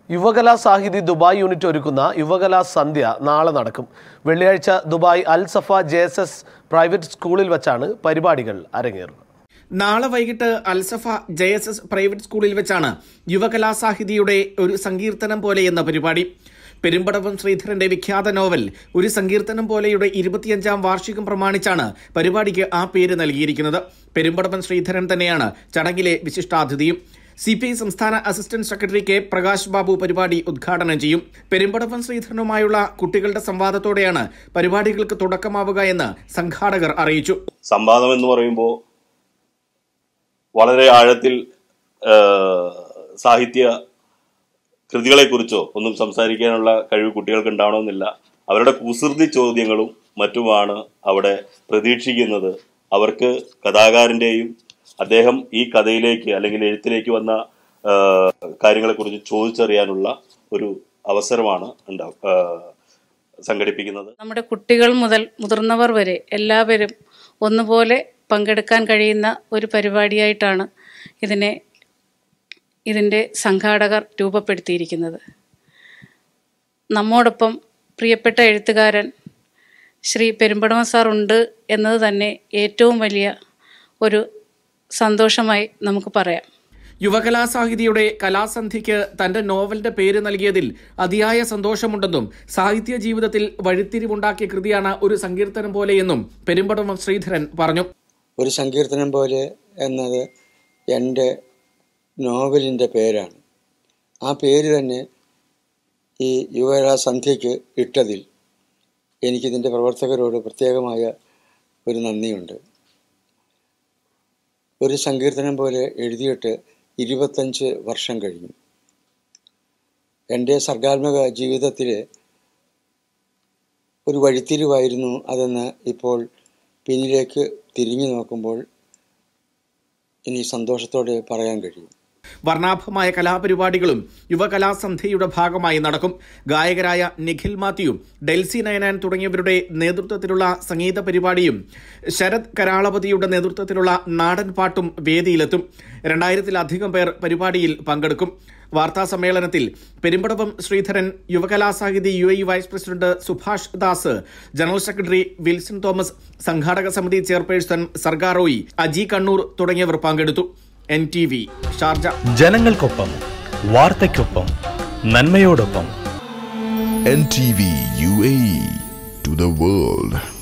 യുവകലാ സാഹിതി Dubai unit ഒരുക്കുന്ന യുവകലാ സന്ധ്യ നാളെ നടക്കും വെള്ളിയാഴ്ച Dubai Al Safa J S S private സ്കൂളിൽ വച്ചാണ് പരിപാടികൾ അരങ്ങേറുന്നത് നാളെ വൈകിട്ട് Al Safa J S S private സ്കൂളിൽ വെച്ചാണ് യുവകലാസാഹിതിയുടെ ഒരു സങ്കീർത്തനം പോലെ എന്ന പരിപാടി പെരുമ്പടവം ശ്രീധരന്റെ വിഖ്യാത നോവൽ ഒരു സങ്കീർത്തനം പോലെയുടെ ഇരുപത്തിയഞ്ചാം വാർഷികം പ്രമാണിച്ചാണ് പരിപാടിക്ക് ആ പേര് നൽകിയിരിക്കുന്നത് പെരുമ്പടവം ശ്രീധരൻ തന്നെയാണ് ചടങ്ങിലെ വിശിഷ്ടാതിഥിയും സി പി ഐ സംസ്ഥാന assistant secretary K Prakash Babu പരിപാടി ഉദ്ഘാടനം ചെയ്യും പെരുമ്പടവം ശ്രീധരനുമായുള്ള കുട്ടികളുടെ സംവാദത്തോടെയാണ് പരിപാടികൾക്ക് തുടക്കമാവുക എന്ന് സംഘാടകർ അറിയിച്ചു സംവാദം എന്ന് പറയുമ്പോൾ വളരെ ആഴത്തിൽ ആ, സാഹിത്യ കൃതികളെക്കുറിച്ചോ ഒന്നും സംസാരിക്കാനുള്ള കഴിവ് കുട്ടികൾക്ക് ഉണ്ടാവണമെന്നില്ല അവരുടെ കുസൃതി ചോദ്യങ്ങളും മറ്റുമാണ് അവിടെ പ്രതീക്ഷിക്കുന്നത് അവർക്ക് കഥാകാരന്റെയും അദ്ദേഹം ഈ കഥയിലേക്ക് അല്ലെങ്കിൽ എഴുത്തിലേക്ക് വന്ന ആ, കാര്യങ്ങളെക്കുറിച്ച് ചോദിച്ചറിയാനുള്ള ഒരു അവസരമാണ് ഉണ്ടാവും ആ, സംഘടിപ്പിക്കുന്നത് നമ്മുടെ കുട്ടികൾ മുതൽ മുതിർന്നവർ വരെ എല്ലാവരും ഒന്നുപോലെ പങ്കെടുക്കാൻ കഴിയുന്ന ഒരു പരിപാടിയായിട്ടാണ് ഇതിനെ ഇതിൻ്റെ സംഘാടകർ രൂപപ്പെടുത്തിയിരിക്കുന്നത് നമ്മോടൊപ്പം പ്രിയപ്പെട്ട എഴുത്തുകാരൻ ശ്രീ പെരുമ്പടവ സാർ ഉണ്ട് എന്നത് തന്നെ ഏറ്റവും വലിയ ഒരു സന്തോഷമായി നമുക്ക് പറയാം യുവകലാസാഹിതിയുടെ കലാസന്ധിക്ക് തന്റെ നോവലിന്റെ പേര് നൽകിയതിൽ അതിയായ സന്തോഷമുണ്ടെന്നും സാഹിത്യ ജീവിതത്തിൽ വഴിത്തിരിവുണ്ടാക്കിയ കൃതിയാണ് ഒരു സങ്കീർത്തനം പോലെയെന്നും പെരുമ്പടവം ശ്രീധരൻ പറഞ്ഞു ഒരു സങ്കീർത്തനം പോലെ എന്നത് എൻ്റെ നോവലിൻ്റെ പേരാണ് ആ പേര് തന്നെ ഈ യുവകലാ സന്ധ്യയ്ക്ക് ഇട്ടതിൽ എനിക്കിതിൻ്റെ പ്രവർത്തകരോട് പ്രത്യേകമായ ഒരു നന്ദിയുണ്ട് ഒരു സങ്കീർത്തനം പോലെ എഴുതിയിട്ട് ഇരുപത്തഞ്ച് വർഷം കഴിഞ്ഞു എൻ്റെ സർഗാത്മക ജീവിതത്തിലെ ഒരു വഴിത്തിരിവായിരുന്നു അതെന്ന് ഇപ്പോൾ പിന്നിലേക്ക് തിരിഞ്ഞു നോക്കുമ്പോൾ ഇനി സന്തോഷത്തോടെ പറയാൻ കഴിയും വർണ്ണാഭമായ കലാപരിപാടികളും യുവകലാസന്ധ്യയുടെ ഭാഗമായി നടക്കും ഗായകരായ നിഖിൽ മാത്യു ഡെൽസി നയനാൻ തുടങ്ങിയവരുടെ നേതൃത്വത്തിലുള്ള സംഗീത പരിപാടിയും ശരത് കരാളപതിയുടെ നേതൃത്വത്തിലുള്ള നാടൻ പാട്ടും വേദിയിലെത്തും രണ്ടായിരത്തിലധികം പേർ പരിപാടിയിൽ പങ്കെടുക്കും വാർത്താ സമ്മേളനത്തിൽ Perumbadavam Sreedharan Yuvakalasahithi U A vice president Subhash Das general secretary Wilson Thomas സംഘാടക സമിതി ചെയർപേഴ്സൺ സർഗാറോയി അജി കണ്ണൂർ തുടങ്ങിയവർ പങ്കെടുത്തു എൻ ടി വി ഷാർജ ജനങ്ങൾക്കൊപ്പം വാർത്തയ്ക്കൊപ്പം നന്മയോടൊപ്പം NTV UAE to the world.